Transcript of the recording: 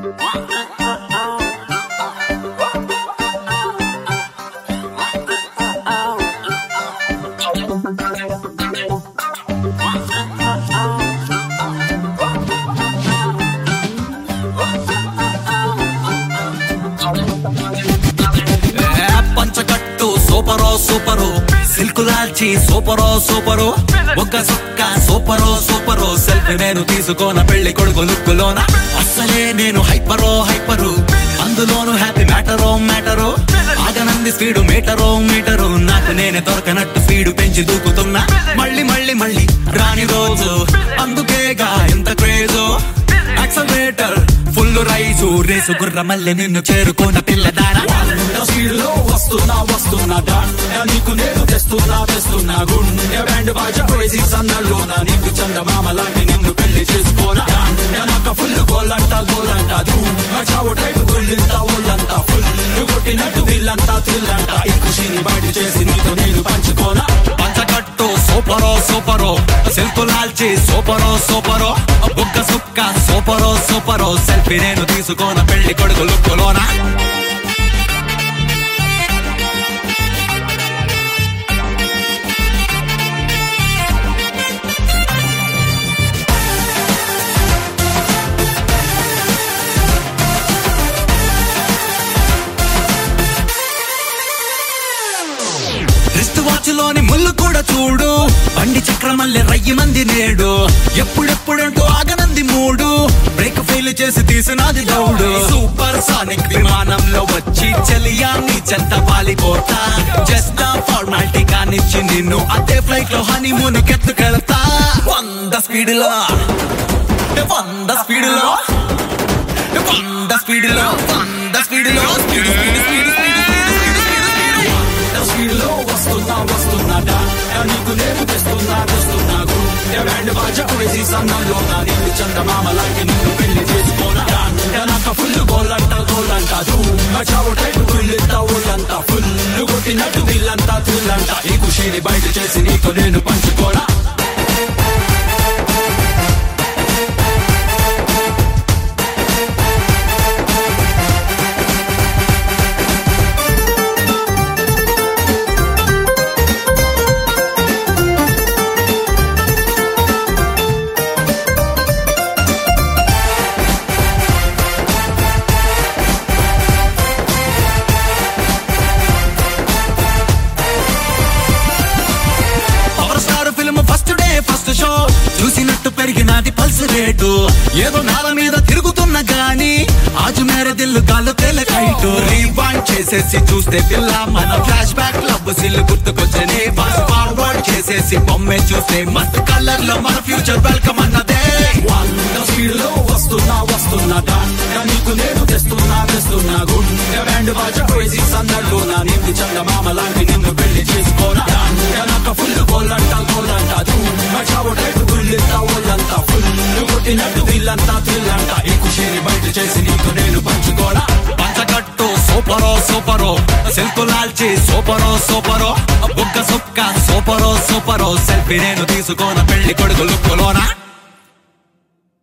ఏ పంచకట్టు సూపరో super silk లాల్చి సూపరో సూపరు ఒక్క సుక్క సూపరో సూపరు సెల్ఫీ నేను తీసుకోన పెళ్లి కొడుకు లుక్కులోన అస్సలే నేను హైపరో హైపరు అందులోను హ్యాపీ మ్యాటరో మ్యాటరు ఆగనంది స్పీడు మీటరో మీటరు నాకు నేనే దొరకనట్టు స్పీడు పెంచి దూకుతున్నా మళ్ళీ మళ్ళీ మళ్ళీ రాని రోజు అందుకేగా ఎంత క్రేజో యాక్సలరేటర్ ఫుల్ రైజు రేసు గుర్ర మళ్ళీ నిన్ను చేరుకున్న పిల్లదారా స్పీడ్లో వస్తున్నా వస్తున్నా డాన్య నీకు నేను తెస్తున్నా తెస్తున్నా గుండె బ్యాండ్ బాజా క్రేజీ సందర్లోన నీకు చందమామ లాంటి నిన్ను పెళ్లి చేసుకోనా డాన్య నాకు ఫుల్ గోలంట గోలంట ధూమ చావు టైపు గుళ్ళంత ఒళ్ళంతా ఫుల్ కొట్టినట్టు వీళ్ళంతా థ్రిల్లంట ఈ ఖుషిని బయట చేసి నీతో నేను పంచుకోనా పంచకట్టు సూపరో సూపరో సిల్క్ లాల్చి సూపరో సూపరో బుక్క సుక్క సూపరో సూపరో సెల్ఫీ నేను తీసుకోన పెళ్లి కొడుకు లుక్కులోనా రిస్ట్ వాచ్ లోని ముళ్ళు కూడా చూడు బండి చక్రమల్లె రయ్యి మంది నేడు ఎప్పుడెప్పుడంటూ ఆగనంది మూడు బ్రేక్ ఫెయిల్ చేసి తీసినది దౌడు సూపర్ సానిక్ విమానంలో వచ్చి చలియాన్ని చెత్త పాలిపోతా జస్ట్ ఫార్మాలిటీ కానిచ్చి నిన్ను అదే ఫ్లైట్ లో హనీమూన్ కెత్తుకెళ్తా వంద స్పీడ్ లో వంద స్పీడ్ లో వంద స్పీడ్ లో వంద స్పీడ్ లో స్పీడ్ స్పీడ్ స్పీడ్ స్పీడ్ స్పీడ్లో వస్తున్నా వస్తున్నా డాన్య నీకు నేను తెస్తున్నా తెస్తున్నా గుండె బ్యాండ్ బాజా క్రేజీ సందర్లోన నీకు చందమామ లాంటి నిన్ను పెళ్లి చేసుకోనా డాన్య నాకు ఫుల్ గోలంట గోలంట ధూమ చావు టైపు గుళ్ళంత ఒళ్ళంత ఫుల్ కొట్టినట్టు వీళ్ళంతా థ్రిల్లంట ఈ ఖుషిని బయట చేసి నీతో నేను పంచుకోనా power star film first day first show చూసినట్టు పెరిగినది పల్స్ రేటు ఏదో నేల మీద తిరుగుతున్న గాని ఆజు మేర దిల్లు గాలు తెలకైటు రీవాండ్ చేసేసి చూస్తే పిల్ల మన ఫ్లాష్ బ్యాక్ లవ్ సిల్లు గుర్తుకొచ్చని ఫాస్ట్ ఫార్వర్డ్ చేసేసి బొమ్మే చూస్తే మస్త్ కలర్ లో మన ఫ్యూచర్ వెల్కమ్ అన్నదే వంద స్పీడ్లో వస్తున్నా వస్తున్నా డాన్య నీకు నేను తెస్తున్నా తెస్తున్నా గుండె బ్యాండ్ బాజా క్రేజీ సందర్లోన నీకు చందమామ లాంటి నిన్ను పెళ్లి చేసుకోనా డాన్య నాకు ఫుల్ గోలంట గోలంట ధూమ చావు టైపు గుళ్ళంత ఒళ్ళంత ఫుల్ కొట్టినట్టు వీళ్ళంతా థ్రిల్లంట ఈ ఖుషిని బయట చేసి నీతో నేను పంచుకోనా పంచకట్టు సూపరో సూపరో సిల్క్ లాల్చి సూపరో సూపరో బుక్క సుక్క సూపరో సూపరో సెల్ఫీ నేను తీసుకోన పెళ్లి కొడుకు లుక్కులోనా